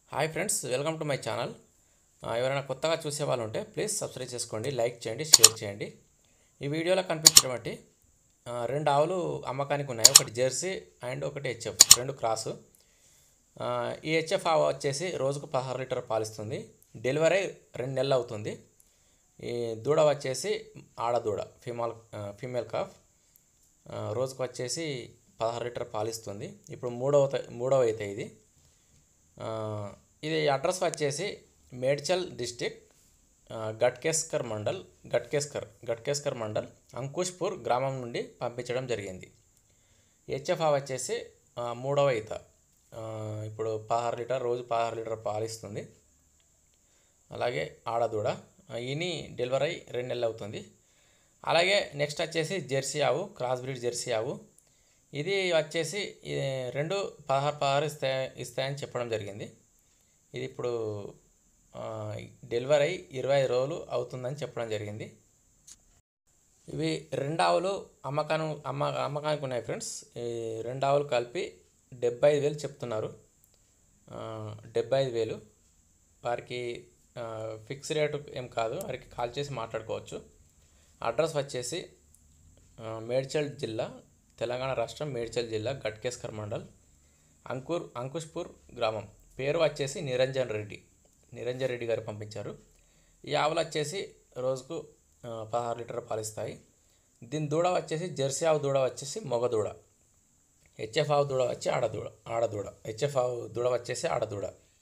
hi friends welcome to my channel ఆ, ఎవరైనా కొత్తగా చూసే వాళ్ళు ఉంటే ప్లీజ్ సబ్స్క్రైబ్ చేసుకోండి లైక్ చేయండి షేర్ చేయండి ఈ వీడియోలో కనిపించినటువంటి ఆ, రెండు ఆవులు అమ్మకానికి ఉన్నాయి ఒకటి జెర్సీ అండ్ ఒకటి హెచ్ఎఫ్ రెండు క్రాసు ఆ, ఈ హెచ్ఎఫ్ ఆవు వచ్చేసి రోజుకు పదహారు లీటర్ పాలిస్తుంది డెలివరీ రెండు నెలలు అవుతుంది ఈ దూడ వచ్చేసి ఆడదూడ ఫీమేల్ ఫీమేల్ కాఫ్ ఆ, రోజుకు వచ్చేసి పదహారు లీటర్ పాలిస్తుంది ఇప్పుడు మూడవ త- మూడవ అయితే ఇది ఆ, ఇది అడ్రస్ వచ్చేసి మేడ్చల్ డిస్టిక్ ఆ, గట్కేస్కర్ మండల్ గట్కేస్కర్ గట్కేస్కర్ మండల్ అంకుష్పూర్ గ్రామం నుండి పంపించడం జరిగింది హెచ్ఎఫ్ఆ వచ్చేసి ఆ, మూడవ ఈత ఆ, ఇప్పుడు పదహారు లీటర్ రోజు పదహారు లీటర్ పాలిస్తుంది అలాగే ఆడదూడ ఆ, ఈని డెలివరీ అయి రెండు నెలలు అవుతుంది అలాగే నెక్స్ట్ వచ్చేసి జెర్సీ ఆవు క్రాస్ బ్రీడ్ జెర్సీ ఆవు ఇది వచ్చేసి ఈ రెండు పదహారు పదహారు ఇస్తాయి ఇస్తాయని చెప్పడం జరిగింది ఇది ఇప్పుడు ఆ, డెలివరీ అయి ఇరవై ఐదు రోజులు అవుతుందని చెప్పడం జరిగింది ఇవి రెండు ఆవులు అమ్మకాను అమ్మ అమ్మకానికి ఉన్నాయి ఫ్రెండ్స్ ఈ రెండు ఆవులు కలిపి డెబ్బై ఐదు వేలు చెప్తున్నారు ఆ, డెబ్బై ఐదు వేలు వారికి ఆ, ఫిక్స్ రేటు ఏం కాదు వారికి కాల్ చేసి మాట్లాడుకోవచ్చు అడ్రస్ వచ్చేసి ఆ, మేడ్చల్ జిల్లా తెలంగాణ రాష్ట్రం మేడ్చల్ జిల్లా గట్కేస్కర్ మండల్ అంకుర్ అంకుష్పూర్ గ్రామం పేరు వచ్చేసి నిరంజన్ రెడ్డి నిరంజన్ రెడ్డి గారు పంపించారు ఈ ఆవులు వచ్చేసి రోజుకు ఆ, పదహారు లీటర్ పాలిస్తాయి దీని దూడ వచ్చేసి జెర్సీ ఆవు దూడ వచ్చేసి మగ దూడ హెచ్ఎఫ్ ఆవు దూడ వచ్చి ఆడదూడ ఆడదూడ హెచ్ఎఫ్ ఆవు దూడ వచ్చేసి ఆడదూడ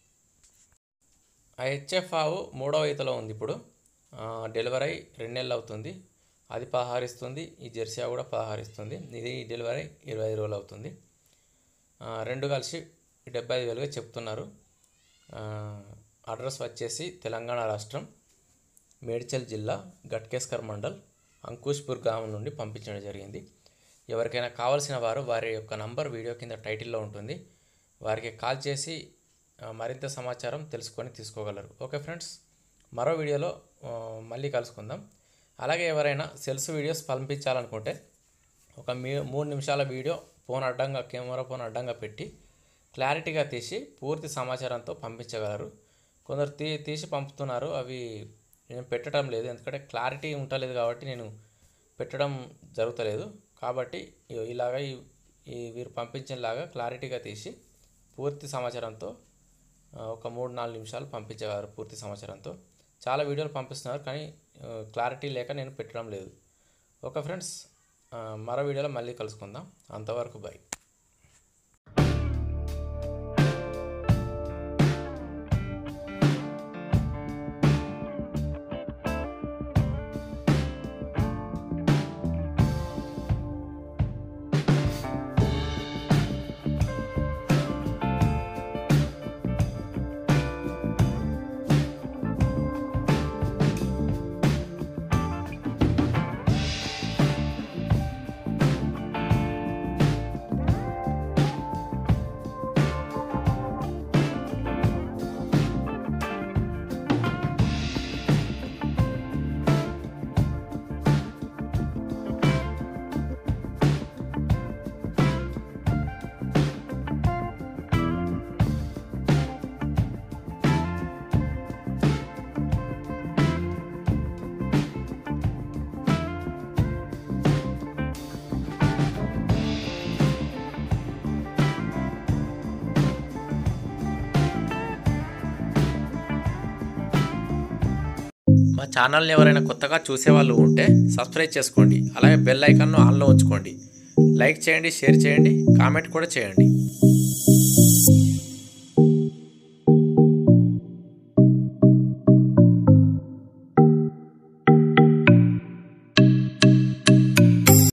ఆ హెచ్ఎఫ్ ఆవు మూడవ ఈతలో ఉంది ఇప్పుడు ఆ, డెలివరీ అయి రెండు నెలలు అవుతుంది అది పదహారిస్తుంది ఈ జెర్సీ ఆవు కూడా పదహారిస్తుంది ఇది డెలివరీ ఇరవై ఐదు రోజులు అవుతుంది ఆ, రెండు కలిసి డెబ్బై ఐదు వేలుగా చెప్తున్నారు ఆ, అడ్రస్ వచ్చేసి తెలంగాణ రాష్ట్రం మేడ్చల్ జిల్లా గట్కేస్కర్ మండల్ అంకుష్పూర్ గ్రామం నుండి పంపించడం జరిగింది ఎవరికైనా కావాల్సిన వారు వారి యొక్క నంబర్ వీడియో కింద టైటిల్లో ఉంటుంది వారికి కాల్ చేసి ఆ, మరింత సమాచారం తెలుసుకొని తీసుకోగలరు ఓకే ఫ్రెండ్స్ మరో వీడియోలో ఆ, మళ్ళీ కలుసుకుందాం అలాగే ఎవరైనా సెల్స్ వీడియోస్ పంపించాలనుకుంటే ఒక మీ మూడు నిమిషాల వీడియో ఫోన్ అడ్డంగా కెమెరా ఫోన్ అడ్డంగా పెట్టి క్లారిటీగా తీసి పూర్తి సమాచారంతో పంపించగలరు కొందరు తీ తీసి పంపుతున్నారు అవి నేను పెట్టడం లేదు ఎందుకంటే క్లారిటీ ఉండలేదు కాబట్టి నేను పెట్టడం జరుగుతలేదు కాబట్టి ఇ- ఇలాగ ఈ ఈ వీరు పంపించేలాగా క్లారిటీగా తీసి పూర్తి సమాచారంతో ఆ, ఒక మూడు నాలుగు నిమిషాలు పంపించగలరు పూర్తి సమాచారంతో చాలా వీడియోలు పంపిస్తున్నారు కానీ ఆ, క్లారిటీ లేక నేను పెట్టడం లేదు ఓకే ఫ్రెండ్స్ ఆ, మరో వీడియోలో మళ్ళీ కలుసుకుందాం అంతవరకు బై మా ఛానల్ని ఎవరైనా కొత్తగా చూసేవాళ్ళు ఉంటే సబ్స్క్రైబ్ చేసుకోండి అలాగే బెల్ ఐకాన్ను ఆన్లో ఉంచుకోండి లైక్ చేయండి షేర్ చేయండి కామెంట్ కూడా చేయండి